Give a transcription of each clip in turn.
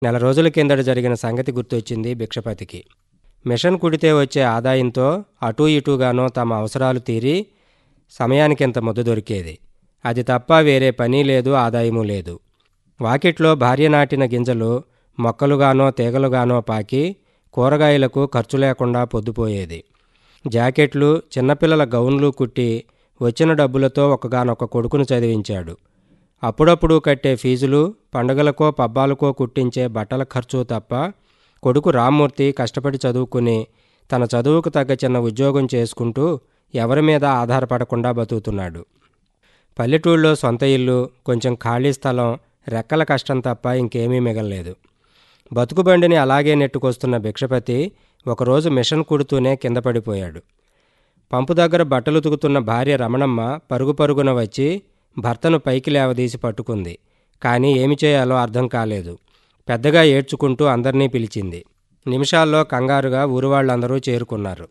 నెల రోజుల కిందట జరిగిన సంగతి గుర్తొచ్చింది భిక్షపతికి మిషన్ కుడితే వచ్చే ఆదాయంతో అటూ ఇటూగానో తమ అవసరాలు తీరి సమయానికింత ముద్ద దొరికేది అది తప్ప వేరే పని లేదు ఆదాయము లేదు వాకిట్లో భార్య నాటిన గింజలు మొక్కలుగానో తీగలుగానో పాకి కూరగాయలకు ఖర్చు లేకుండా పొద్దుపోయేది జాకెట్లు చిన్నపిల్లల గౌన్లు కుట్టి వచ్చిన డబ్బులతో ఒకగానొక కొడుకును చదివించాడు అప్పుడప్పుడు కట్టే ఫీజులు పండుగలకో పబ్బాలకో కుట్టించే బట్టల ఖర్చు తప్ప కొడుకు రామ్మూర్తి కష్టపడి చదువుకుని తన చదువుకు తగ్గ చిన్న ఉద్యోగం చేసుకుంటూ ఎవరి మీద ఆధారపడకుండా బతుకుతున్నాడు పల్లెటూళ్ళలో సొంత ఇల్లు కొంచెం ఖాళీ స్థలం రెక్కల కష్టం తప్ప ఇంకేమీ మిగలలేదు బతుకుబండిని అలాగే నెట్టుకొస్తున్న భిక్షపతి ఒకరోజు మిషన్ కుడుతూనే కింద పడిపోయాడు పంపు దగ్గర బట్టలు ఉతుకుతున్న భార్య రమణమ్మ పరుగు పరుగున వచ్చి భర్తను పైకి లేవదీసి పట్టుకుంది కానీ ఏమి చేయాలో అర్థం కాలేదు పెద్దగా ఏడ్చుకుంటూ అందరినీ పిలిచింది నిమిషాల్లో కంగారుగా ఊరు వాళ్ళందరూ చేరుకున్నారు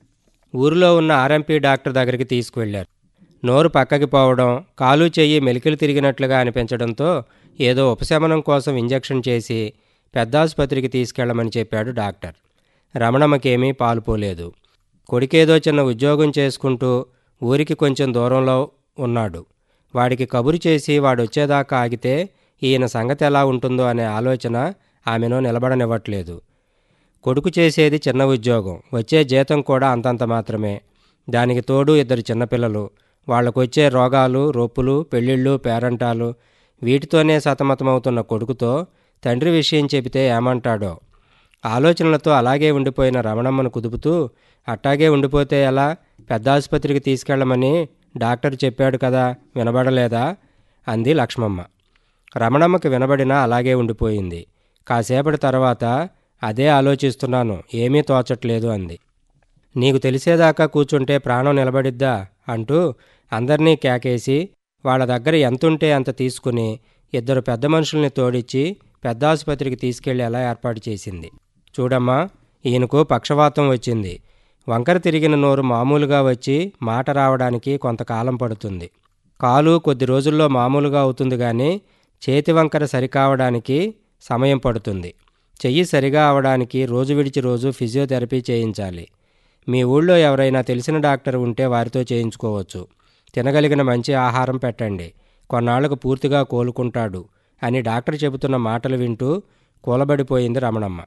ఊరిలో ఉన్న ఆర్ఎంపీ డాక్టర్ దగ్గరికి తీసుకువెళ్లారు నోరు పక్కకి పోవడం కాలు చెయ్యి మెలికలు తిరిగినట్లుగా అనిపించడంతో ఏదో ఉపశమనం కోసం ఇంజెక్షన్ చేసి పెద్దాసుపత్రికి తీసుకెళ్లమని చెప్పాడు డాక్టర్ రమణమ్మకేమీ పాలుపోలేదు కొడుకేదో చిన్న ఉద్యోగం చేసుకుంటూ ఊరికి కొంచెం దూరంలో ఉన్నాడు వాడికి కబురు చేసి వాడొచ్చేదాకా ఆగితే ఈయన సంగతి ఎలా ఉంటుందో అనే ఆలోచన ఆమెను నిలబడనివ్వట్లేదు కొడుకు చేసేది చిన్న ఉద్యోగం వచ్చే జీతం కూడా అంతంత మాత్రమే దానికి తోడు ఇద్దరు చిన్నపిల్లలు వాళ్ళకొచ్చే రోగాలు రొప్పులు పెళ్ళిళ్ళు పేరంటాలు వీటితోనే సతమతమవుతున్న కొడుకుతో తండ్రి విషయం చెబితే ఏమంటాడో ఆలోచనలతో అలాగే ఉండిపోయిన రమణమ్మను కుదుపుతూ అట్టాగే ఉండిపోతే ఎలా పెద్ద ఆసుపత్రికి తీసుకెళ్లమని డాక్టర్ చెప్పాడు కదా వినబడలేదా అంది లక్ష్మమ్మ రమణమ్మకి వినబడినా అలాగే ఉండిపోయింది కాసేపటి తర్వాత అదే ఆలోచిస్తున్నాను ఏమీ తోచట్లేదు అంది నీకు తెలిసేదాకా కూర్చుంటే ప్రాణం నిలబడిద్దా అంటూ అందర్నీ కేకేసి వాళ్ళ దగ్గర ఎంతుంటే అంత తీసుకుని ఇద్దరు పెద్ద మనుషుల్ని తోడిచ్చి పెద్ద ఆసుపత్రికి తీసుకెళ్లేలా ఏర్పాటు చేసింది చూడమ్మా ఈయనకు పక్షవాతం వచ్చింది వంకర తిరిగిన నోరు మామూలుగా వచ్చి మాట రావడానికి కొంతకాలం పడుతుంది కాలు కొద్ది రోజుల్లో మామూలుగా అవుతుంది కానీ చేతి వంకర సరికావడానికి సమయం పడుతుంది చెయ్యి సరిగా అవడానికి రోజు విడిచి రోజు ఫిజియోథెరపీ చేయించాలి మీ ఊళ్ళో ఎవరైనా తెలిసిన డాక్టర్ ఉంటే వారితో చేయించుకోవచ్చు తినగలిగిన మంచి ఆహారం పెట్టండి కొన్నాళ్లకు పూర్తిగా కోలుకుంటాడు అని డాక్టర్ చెబుతున్న మాటలు వింటూ కూలబడిపోయింది రమణమ్మ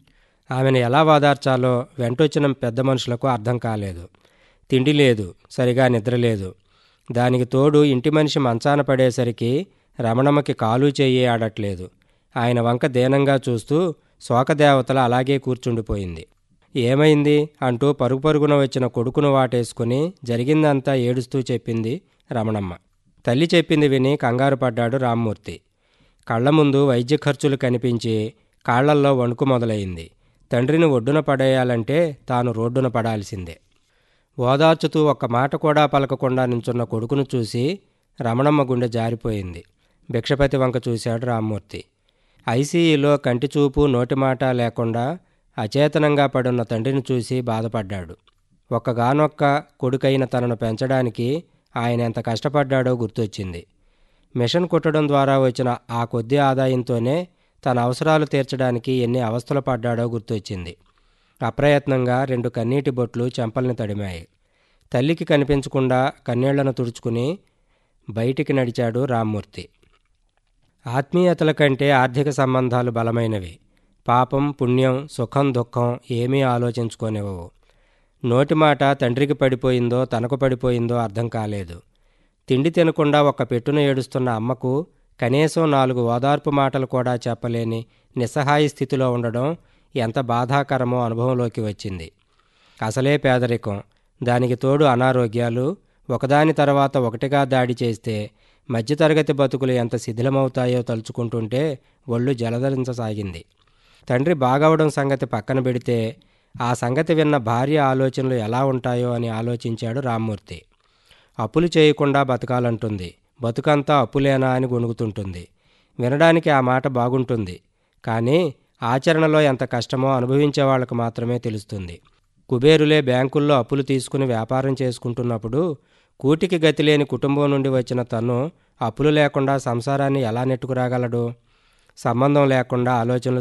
ఆమెను ఎలా వాదార్చాలో వెంటొచ్చిన పెద్ద మనుషులకు అర్థం కాలేదు తిండి లేదు సరిగా నిద్ర లేదు దానికి తోడు ఇంటి మనిషి మంచాన పడేసరికి రమణమ్మకి కాలు చెయ్యి ఆడట్లేదు ఆయన వంక దీనంగా చూస్తూ శోకదేవతల అలాగే కూర్చుండిపోయింది ఏమైంది అంటూ పరుగు పరుగున వచ్చిన కొడుకును వాటేసుకుని జరిగిందంతా ఏడుస్తూ చెప్పింది రమణమ్మ తల్లి చెప్పింది విని కంగారు పడ్డాడు రామ్మూర్తి కళ్ల ముందు వైద్య ఖర్చులు కనిపించి కాళ్లల్లో వణుకు మొదలైంది తండ్రిని ఒడ్డున పడేయాలంటే తాను రోడ్డున పడాల్సిందే ఓదార్చుతూ ఒక్క మాట కూడా పలకకుండా నించున్న కొడుకును చూసి రమణమ్మ గుండె జారిపోయింది భిక్షపతి వంక చూశాడు రామ్మూర్తి ఐసీయూలో కంటి చూపు నోటి మాట లేకుండా అచేతనంగా పడున్న తండ్రిని చూసి బాధపడ్డాడు ఒక్కగానొక్క కొడుకైన తనను పెంచడానికి ఆయన ఎంత కష్టపడ్డాడో గుర్తొచ్చింది మిషన్ కుట్టడం ద్వారా వచ్చిన ఆ కొద్ది ఆదాయంతోనే తన అవసరాలు తీర్చడానికి ఎన్ని అవస్థలు పడ్డాడో గుర్తొచ్చింది అప్రయత్నంగా రెండు కన్నీటి బొట్లు చెంపల్ని తడిమాయి తల్లికి కనిపించకుండా కన్నీళ్లను తుడుచుకుని బయటికి నడిచాడు రామ్మూర్తి ఆత్మీయతల కంటే ఆర్థిక సంబంధాలు బలమైనవి పాపం పుణ్యం సుఖం దుఃఖం ఏమీ ఆలోచించుకోనివ్వవు నోటి మాట తండ్రికి పడిపోయిందో తనకు పడిపోయిందో అర్థం కాలేదు తిండి తినకుండా ఒక్క పెట్టున ఏడుస్తున్న అమ్మకు కనీసం నాలుగు ఓదార్పు మాటలు కూడా చెప్పలేని నిస్సహాయ స్థితిలో ఉండడం ఎంత బాధాకరమో అనుభవంలోకి వచ్చింది అసలే పేదరికం దానికి తోడు అనారోగ్యాలు ఒకదాని తర్వాత ఒకటిగా దాడి చేస్తే మధ్యతరగతి బతుకులు ఎంత శిథిలమవుతాయో తలుచుకుంటుంటే ఒళ్ళు జలధరించసాగింది తండ్రి బాగవడం సంగతి పక్కన పెడితే ఆ సంగతి విన్న భార్య ఆలోచనలు ఎలా ఉంటాయో అని ఆలోచించాడు రామ్మూర్తి అప్పులు చేయకుండా బతకాలంటుంది బతుకంతా అప్పులేనా అని గొణుగుతుంటుంది వినడానికి ఆ మాట బాగుంటుంది కానీ ఆచరణలో ఎంత కష్టమో అనుభవించే వాళ్ళకు మాత్రమే తెలుస్తుంది కుబేరులే బ్యాంకుల్లో అప్పులు తీసుకుని వ్యాపారం చేసుకుంటున్నప్పుడు కూటికి గతి లేని కుటుంబం నుండి వచ్చిన తను అప్పులు లేకుండా సంసారాన్ని ఎలా నెట్టుకురాగలడు సంబంధం లేకుండా ఆలోచనలు